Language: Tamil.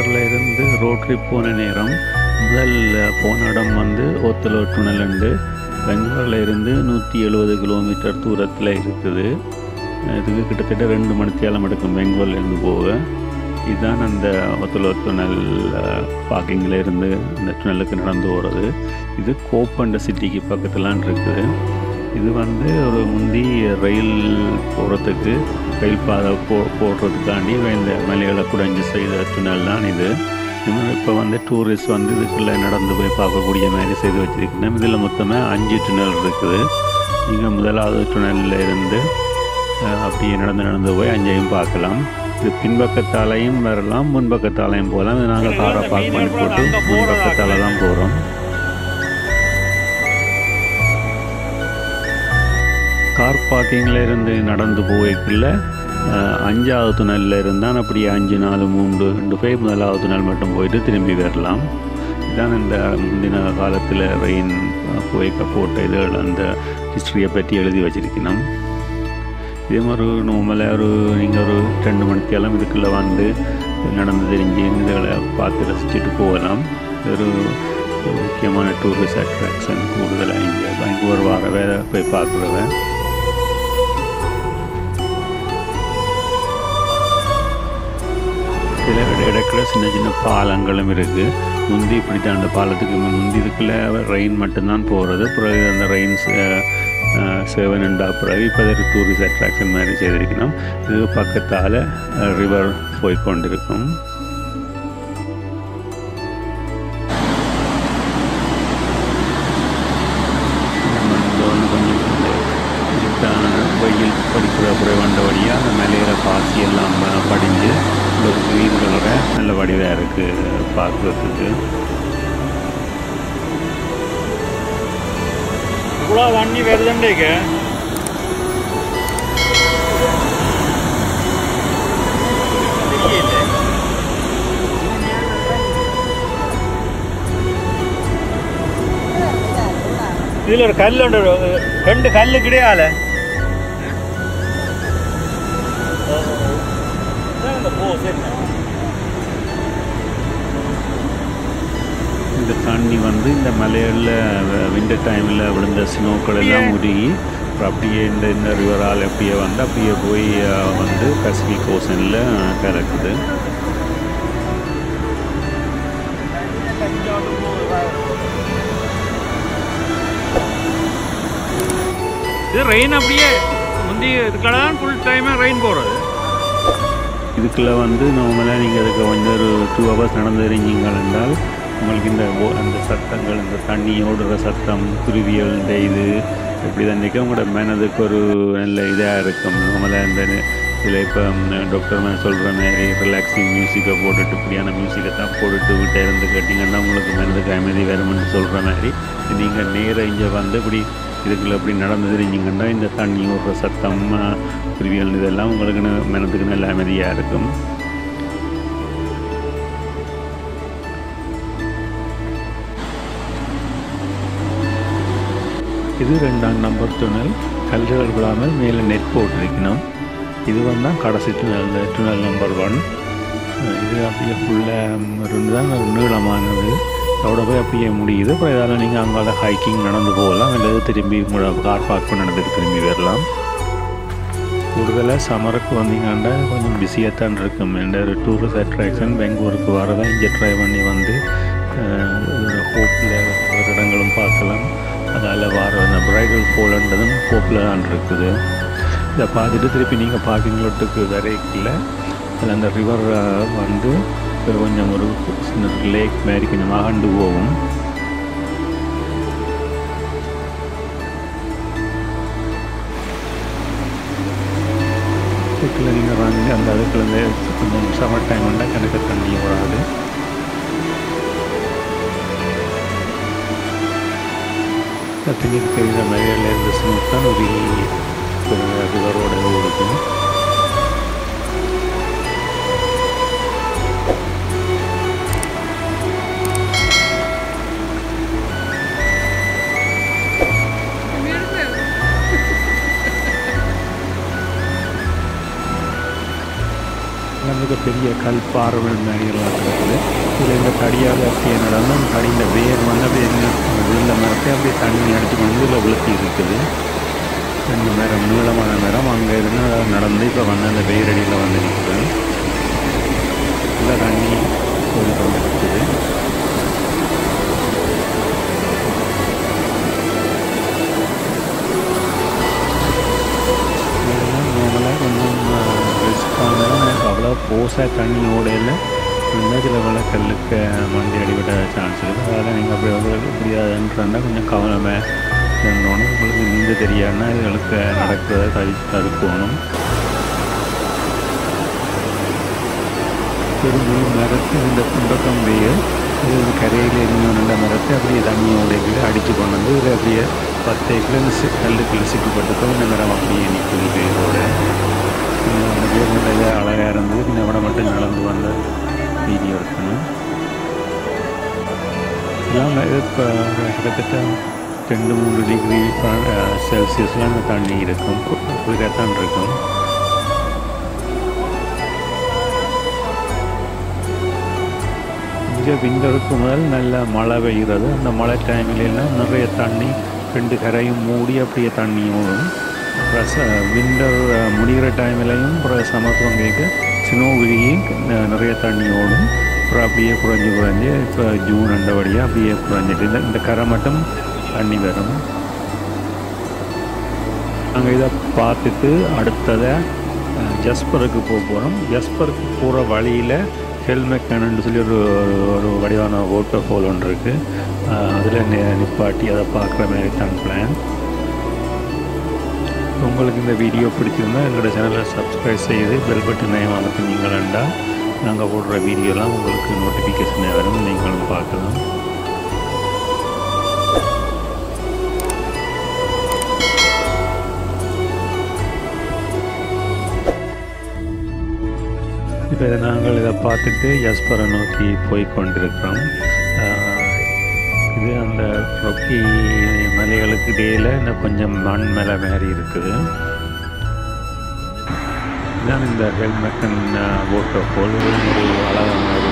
பெங்களூரில் இருந்து ரோட் ட்ரிப் போன நேரம் முதல் போன இடம் வந்து ஓத்தலோ துணல் உண்டு பெங்களூரில் இருந்து நூற்றி எழுபது கிலோமீட்டர் தூரத்தில் இருக்குது இதுக்கு கிட்டத்தட்ட ரெண்டு மணித்தியாலம் எடுக்கும் பெங்களூர்லேருந்து போக இதுதான் அந்த ஒத்தலோ துணல் பார்க்கிங்கில் இருந்து அந்த துணலுக்கு நடந்து போகிறது இது கோப்பண்ட சிட்டிக்கு பக்கத்துலான் இருக்குது இது வந்து ஒரு முந்தி ரயில் போகிறதுக்கு ரயில் பாதை போ போடுறதுக்காண்டி இந்த மலைகளை குடைஞ்சு செய்த துணல் தான் இது இப்போ வந்து டூரிஸ்ட் வந்து இதுக்குள்ளே நடந்து போய் பார்க்கக்கூடிய மாதிரி செய்து வச்சுருக்கணும் இதில் மொத்தமாக அஞ்சு துணல் இருக்குது நீங்கள் முதலாவது துணலில் இருந்து அப்படியே நடந்து நடந்து போய் அஞ்சையும் பார்க்கலாம் இது பின்பக்கத்தாலையும் வரலாம் முன்பக்கத்தாலையும் போகலாம் இது நாங்கள் காரை பார்க் பண்ணி போட்டு முன்பக்கத்தால் தான் போகிறோம் கார் பார்க்கிங்கில் இருந்து நடந்து போய்க்குள்ள அஞ்சாவது துணலில் இருந்தால் அப்படியே அஞ்சு நாலு மூன்று ரெண்டு போய் முதலாவது துணல் மட்டும் போயிட்டு திரும்பி வரலாம் இதுதான் இந்த முந்தின காலத்தில் ரெயின் புகைக்க போட்ட இதுகள் அந்த ஹிஸ்ட்ரியை பற்றி எழுதி வச்சிருக்கணும் இதே மாதிரி நார்மலாக ஒரு நீங்கள் ஒரு ரெண்டு மணிக்கெல்லாம் இதுக்குள்ளே வந்து நடந்து தெரிஞ்சு இதுகளை பார்த்து ரசிச்சுட்டு போகலாம் ஒரு முக்கியமான டூரிஸ்ட் அட்ராக்ஷன் கூடுதலாக இங்கே பெங்களூர் வர வேற போய் பார்க்குறவ இதில் இடக்கிற சின்ன சின்ன பாலங்களும் இருக்குது முந்தி இப்படி தான் அந்த பாலத்துக்கு முந்தி இதுக்குள்ள ரெயின் மட்டும்தான் போகிறது பிறகு அந்த ரெயின் சேவன் அண்டா பிறகு இப்போ அது டூரிஸ்ட் அட்ராக்ஷன் மாதிரி செய்திருக்கணும் இது பக்கத்தால் ரிவர் போய்கொண்டிருக்கும் கொஞ்சம் வெயில் படிக்கிற குறைவண்ட வழியாக அந்த மேலேற பாசி எல்லாம் படிஞ்சு ஒரு க்ரீன் கலரை நல்ல வடிவாக இருக்குது பார்க்குறதுக்கு కూడా అవన్నీ వెరదండి ఇక ഇതിലൊരു കല്ലുണ്ട് രണ്ട് കല്ല് കിടയാലേ இந்த தண்ணி வந்து இந்த மலையில் விண்டர் டைமில் விழுந்த ஸ்னோக்கள் எல்லாம் உருகி அப்புறம் அப்படியே இந்த இந்த ரிவரால் அப்படியே வந்து அப்படியே போய் வந்து பசிபிக் ஓசனில் கலக்குது இது ரெயின் அப்படியே முந்தி இதுக்கெல்லாம் ஃபுல் டைமே ரெயின் போகிறது இதுக்குள்ளே வந்து நார்மலாக நீங்கள் அதுக்கு வந்து ஒரு டூ ஹவர்ஸ் நடந்து எறிஞ்சிங்கள் என்றால் உங்களுக்கு இந்த அந்த சத்தங்கள் இந்த தண்ணி ஓடுற சத்தம் குருவியல் இந்த இது இப்படி தான் நிற்க உங்களோட மனதுக்கு ஒரு நல்ல இதாக இருக்கும் நார்மலாக இந்த இதில் இப்போ டாக்டர் மேன் சொல்கிற மாதிரி ரிலாக்ஸிங் மியூசிக்கை போட்டுட்டு இப்படியான மியூசிக்கை தான் போட்டுட்டு விட்டே இருந்து கேட்டிங்கன்னா உங்களுக்கு மனதுக்கு அமைதி வரும்னு சொல்கிற மாதிரி நீங்கள் நேராக இங்கே வந்து இப்படி இதுக்குள்ளே எப்படி நடந்து தெரிஞ்சிங்கன்னா இந்த தண்ணி ஓடுற சத்தம் குருவியல் இதெல்லாம் உங்களுக்கு மனதுக்கு நல்ல அமைதியாக இருக்கும் இது ரெண்டாம் நம்பர் துணல் கல்லுகள் விழாமல் மேலே நெட் போட்டிருக்கணும் இது வந்து கடைசி துணல் இந்த துணல் நம்பர் ஒன் இது அப்படியே ஃபுல்லாக ரெண்டு தான் நீளமானது அதோட போய் அப்படியே முடியுது அப்புறம் இதால் நீங்கள் அங்கால ஹைக்கிங் நடந்து போகலாம் அல்லது திரும்பி உங்களோட கார் பார்க் பண்ணி நடந்துட்டு திரும்பி வரலாம் கூடுதலாக சம்மருக்கு வந்தீங்கன்னா கொஞ்சம் பிஸியாக தான் இருக்கும் இந்த ஒரு டூரிஸ்ட் அட்ராக்ஷன் பெங்களூருக்கு வரதான் இங்கே ட்ரை பண்ணி வந்து ஹோப்பில் ஒரு இடங்களும் பார்க்கலாம் அதால் வர அந்த பிரைடல் போலன்றதும் ஹோப்பில் தான் இருக்குது இதை பார்த்துட்டு திருப்பி நீங்கள் பார்க்கிங் லோட்டுக்கு வரைக்கில் அதில் அந்த ரிவர் வந்து கொஞ்சம் ஒரு சின்ன லேக் மாதிரி கொஞ்சம் அகண்டு போகும் இதுக்குள்ள நீங்கள் வாங்கி அந்த அதுக்குள்ள கொஞ்சம் சம்மர் டைம் வந்தால் கிணக்கு தண்ணி வராது தண்ணி இருக்கிற மழையில் இருந்து ஸ்மூத்தான் ஒரு ரிவரோட ஓடுது நமக்கு பெரிய கல் பாறைகள் மாதிரிலாம் இருக்குது இதில் இந்த தடியாக அப்படியே நடந்து அந்த தடியில் வேர் வந்து அப்படியே உள்ள மரத்தை அப்படியே தண்ணி அடித்து கொண்டு இதில் விழுத்தி இருக்குது ரெண்டு மரம் நீளமான மரம் அங்கே இருந்து நடந்து இப்போ வந்து அந்த வேரடியில் வந்து நிற்குது உள்ள தண்ணி போய் கொண்டு இருக்குது இதெல்லாம் நார்மலாக கொஞ்சம் ரிஸ்க்கான எனக்கு அவ்வளோ போஸாக தண்ணி ஓடையில் இருந்தால் சில பல கல்லுக்கு மண்டி அடிபட சான்ஸ் இருக்குது அதனால் நீங்கள் அப்படி வந்து முடியாதுன்றா கொஞ்சம் கவனமாக இருந்தோணும் உங்களுக்கு நீந்த தெரியாதுன்னா இதுகளுக்கு நடக்கிறத தவி தடுக்கணும் பெரும்புலி மரத்து இந்த குண்டக்கம் வெயில் இது வந்து கரையில் இருந்த நல்ல மரத்தை அப்படியே தண்ணியோட அடித்து கொண்டு வந்து இதில் அப்படியே பத்து ஏக்கர் கல்லுக்குள்ள சிக்கப்பட்டதும் இந்த மரம் அப்படியே நிற்குது வேரோட அந்த வேர் நல்ல அழகாக இருந்தது இந்த விட மட்டும் நடந்து வந்த வீடியோ இருக்கணும் நாங்கள் இப்போ கிட்டத்தட்ட ரெண்டு மூணு டிகிரி செல்சியஸ்லாம் அந்த தண்ணி இருக்கும் குளிராக தான் இருக்கும் இங்கே விண்டருக்கு முதல் நல்ல மழை பெய்கிறது அந்த மழை டைம்லாம் நிறைய தண்ணி ரெண்டு கரையும் மூடி அப்படியே தண்ணி ஓடும் அப்புறம் விண்டர் முடிகிற டைம்லையும் அப்புறம் சமத்துவம் கேட்க ஸ்னோ விழுகி நிறைய தண்ணி ஓடும் அப்புறம் அப்படியே குறைஞ்சி குறைஞ்சி இப்போ ஜூன் அண்டபடியாக அப்படியே குறைஞ்சிட்டு இந்த இந்த கரை மட்டும் தண்ணி வரும் நாங்கள் இதை பார்த்துட்டு அடுத்ததை ஜஸ்பருக்கு போக போகிறோம் ஜஸ்பருக்கு போகிற வழியில் ஹெல்மெக்கன்னு சொல்லி ஒரு ஒரு வடிவான வாட்டர் ஃபால் ஒன்று இருக்குது அதில் நிப்பாட்டி அதை பார்க்குற மாதிரி தான் பிளான் உங்களுக்கு இந்த வீடியோ பிடிச்சிருந்தால் எங்களோட சேனலை சப்ஸ்கிரைப் செய்து பெல் பட்டனை அனுப்புனீங்களா நாங்கள் போடுற வீடியோலாம் உங்களுக்கு நோட்டிஃபிகேஷன் வரும் நீங்களும் பார்க்கலாம் இப்போ நாங்கள் இதை பார்த்துட்டு யஸ்பரை நோக்கி போய் கொண்டிருக்கிறோம் இது அந்த ரொக்கி மலைகளுக்கு இடையில் இந்த கொஞ்சம் மண் மலை மாதிரி இருக்குது இதுதான் இந்த ஹெல்மெட்டன் வாட்டர் ஃபால் ஒரு அழகான ஒரு